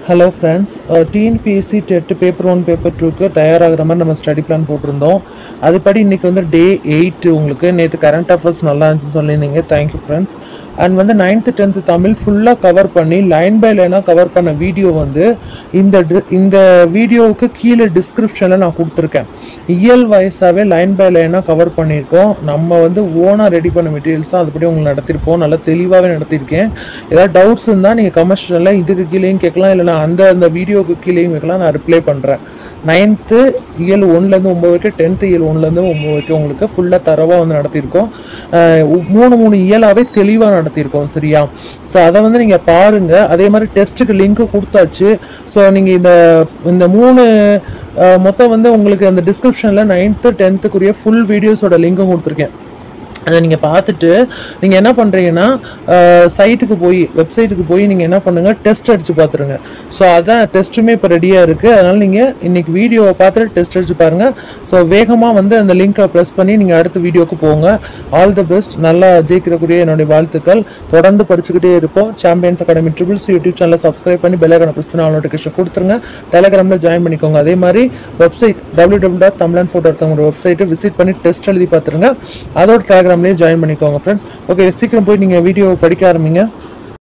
hello friends TNPSC TET paper one paper டூக்கு தயாராகிற மாதிரி நம்ம ஸ்டடி பிளான் போட்டிருந்தோம் அதுபடி இன்னைக்கு வந்து டே எயிட் உங்களுக்கு நேற்று கரண்ட் அஃபேர்ஸ் நல்லா இருந்துச்சுன்னு சொல்லியிருந்தீங்க தேங்க்யூ ஃப்ரெண்ட்ஸ் அண்ட் வந்து நைன்த்து டென்த்து தமிழ் ஃபுல்லாக கவர் பண்ணி லைன் பை லைனாக கவர் பண்ண வீடியோ வந்து இந்த di- இந்த வீடியோவுக்கு கீழே டிஸ்கிரிப்ஷனில் நான் கொடுத்துருக்கேன் இயல் வயசாகவே லைன் பை லைனாக கவர் பண்ணியிருக்கோம் நம்ம வந்து ஓனாக ரெடி பண்ண மெட்டீரியல்ஸாக அதுபடி உங்களுக்கு நடத்திருப்போம் நல்லா தெளிவாகவே நடத்தியிருக்கேன் ஏதாவது டவுட்ஸ் இருந்தால் நீங்கள் கமர்ஷியலில் இதுக்கு கீழேயும் கேட்கலாம் இல்லை நான் அந்த அந்த வீடியோவுக்கு கீழேயும் கேட்கலாம் நான் ரிப்ளை பண்ணுறேன் நைன்த்து இயல் ஒன்றுலேருந்து ஒம்பது வரைக்கும் டென்த்து இயல் ஒன்றுலேருந்து ஒம்பது வரைக்கும் உங்களுக்கு ஃபுல்லாக தரவாக வந்து நடத்தியிருக்கோம் அஹ் உ- மூணு மூணு இயலாகவே தெளிவாக நடத்தியிருக்கோம் சரியா ஸோ அதை வந்து நீங்கள் பாருங்கள் அதே மாதிரி டெஸ்ட்டுக்கு லிங்க்கு கொடுத்தாச்சு ஸோ நீங்கள் இந்த இந்த மூணு அஹ், மொத்தம் வந்து உங்களுக்கு அந்த டிஸ்கிரிப்ஷனில் நைன்த்து டென்த்துக்குரிய ஃபுல் வீடியோஸோட லிங்க்கும் கொடுத்துருக்கேன் அதை நீங்கள் பார்த்துட்டு நீங்கள் என்ன பண்ணுறீங்கன்னா சைட்டுக்கு போய் வெப்சைட்டுக்கு போய் நீங்கள் என்ன பண்ணுங்கள் டெஸ்ட் அடித்து பார்த்துருங்க ஸோ அதான் டெஸ்ட்டுமே இப்போ ரெடியாக இருக்குது அதனால் நீங்கள் இன்னைக்கு வீடியோவை பார்த்துட்டு டெஸ்ட் அடித்து பாருங்கள் ஸோ வேகமாக வந்து அந்த லிங்கை ப்ரெஸ் பண்ணி நீங்கள் அடுத்த வீடியோக்கு போங்க ஆல் தி பெஸ்ட் நல்லா ஜெயிக்கிறக்கூடிய என்னுடைய வாழ்த்துக்கள் தொடர்ந்து படிச்சுக்கிட்டே இருப்போம் சாம்பியன்ஸ் அகாடமி ட்ரிபிள்ஸ் யூடியூப் சேனலை சப்ஸ்கிரைப் பண்ணி பெல்லைக்கான ப்ரெஸ் பண்ணி ஆல் நோட்டிஃபிகேஷன் கொடுத்துருங்க டெலகிராமில் ஜாயின் பண்ணிக்கோங்க அதே மாதிரி website W W dot Tamilan photo இருக்கவங்க வெப்சைட்டை விசிட் பண்ணி டெஸ்ட் எழுதி பார்த்துருங்க அதோட டெலகிராம்லேயே ஜாயின் பண்ணிக்கோங்க ஃப்ரெண்ட்ஸ் ஓகே சீக்கிரம் போய் நீங்கள் வீடியோ படிக்க ஆரம்பிங்க